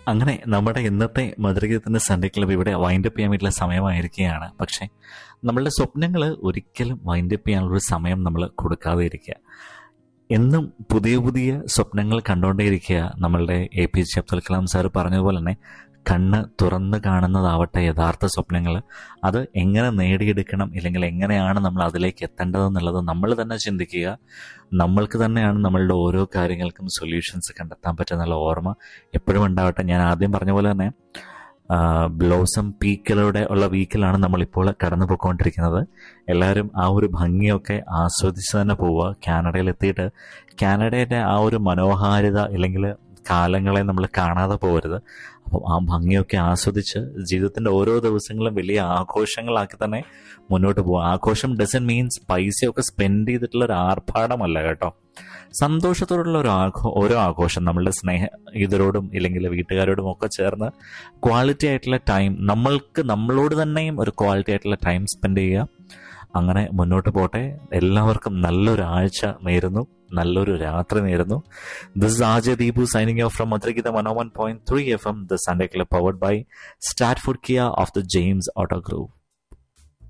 അങ്ങനെ നമ്മുടെ ഇന്നത്തെ മധുരഗീതത്തിന്റെ സൺഡേ ക്ലബ് ഇവിടെ വൈൻഡപ്പ് ചെയ്യാൻ വേണ്ടിയിട്ടുള്ള സമയമായിരിക്കുകയാണ് പക്ഷേ നമ്മളുടെ സ്വപ്നങ്ങൾ ഒരിക്കലും വൈൻഡപ്പ് ചെയ്യാനുള്ളൊരു സമയം നമ്മൾ കൊടുക്കാതെ ഇരിക്കുക എന്നും പുതിയ പുതിയ സ്വപ്നങ്ങൾ കണ്ടുകൊണ്ടേയിരിക്കുക നമ്മളുടെ A P J Abdul Kalam sir പറഞ്ഞതുപോലെ തന്നെ കണ്ണ് തുറന്ന് കാണുന്നതാവട്ടെ യഥാർത്ഥ സ്വപ്നങ്ങൾ അത് എങ്ങനെ നേടിയെടുക്കണം ഇല്ലെങ്കിൽ എങ്ങനെയാണ് നമ്മൾ അതിലേക്ക് എത്തേണ്ടതെന്നുള്ളത് നമ്മൾ തന്നെ ചിന്തിക്കുക നമ്മൾക്ക് തന്നെയാണ് നമ്മളുടെ ഓരോ കാര്യങ്ങൾക്കും സൊല്യൂഷൻസ് കണ്ടെത്താൻ പറ്റുന്നുള്ള ഓർമ്മ എപ്പോഴും ഉണ്ടാവട്ടെ ഞാൻ ആദ്യം പറഞ്ഞ പോലെ തന്നെ ബ്ലോസം പീക്കിലൂടെ ഉള്ള വീക്കിലാണ് നമ്മളിപ്പോൾ കടന്നു പോയിക്കൊണ്ടിരിക്കുന്നത് എല്ലാവരും ആ ഒരു ഭംഗിയൊക്കെ ആസ്വദിച്ച് തന്നെ പോവുക കാനഡയിൽ എത്തിയിട്ട് കാനഡയുടെ ആ ഒരു മനോഹാരിത ഇല്ലെങ്കിൽ കാലങ്ങളെ നമ്മൾ കാണാതെ പോകരുത് അപ്പം ആ ഭംഗിയൊക്കെ ആസ്വദിച്ച് ജീവിതത്തിന്റെ ഓരോ ദിവസങ്ങളും വലിയ ആഘോഷങ്ങളാക്കി തന്നെ മുന്നോട്ട് പോകുക ആഘോഷം ഡസൻ മീൻസ് പൈസയൊക്കെ സ്പെൻഡ് ചെയ്തിട്ടുള്ള ഒരു ആർഭാടമല്ല കേട്ടോ സന്തോഷത്തോടുള്ള ഒരു ആഘോ ഓരോ ആഘോഷം നമ്മളുടെ സ്നേഹ ഇതരോടും ഇല്ലെങ്കിൽ വീട്ടുകാരോടും ഒക്കെ ചേർന്ന് ക്വാളിറ്റി ആയിട്ടുള്ള ടൈം നമ്മൾക്ക് നമ്മളോട് തന്നെയും ഒരു ക്വാളിറ്റി ആയിട്ടുള്ള ടൈം സ്പെൻഡ് ചെയ്യുക അങ്ങനെ മുന്നോട്ട് പോട്ടെ എല്ലാവർക്കും നല്ലൊരു ആഴ്ച നേരുന്നു നല്ലൊരു രാത്രി നേരുന്നു this R J Deepu signing off from Madhurageetha one one point three F M the Sunday club powered by start food Kia of the James auto group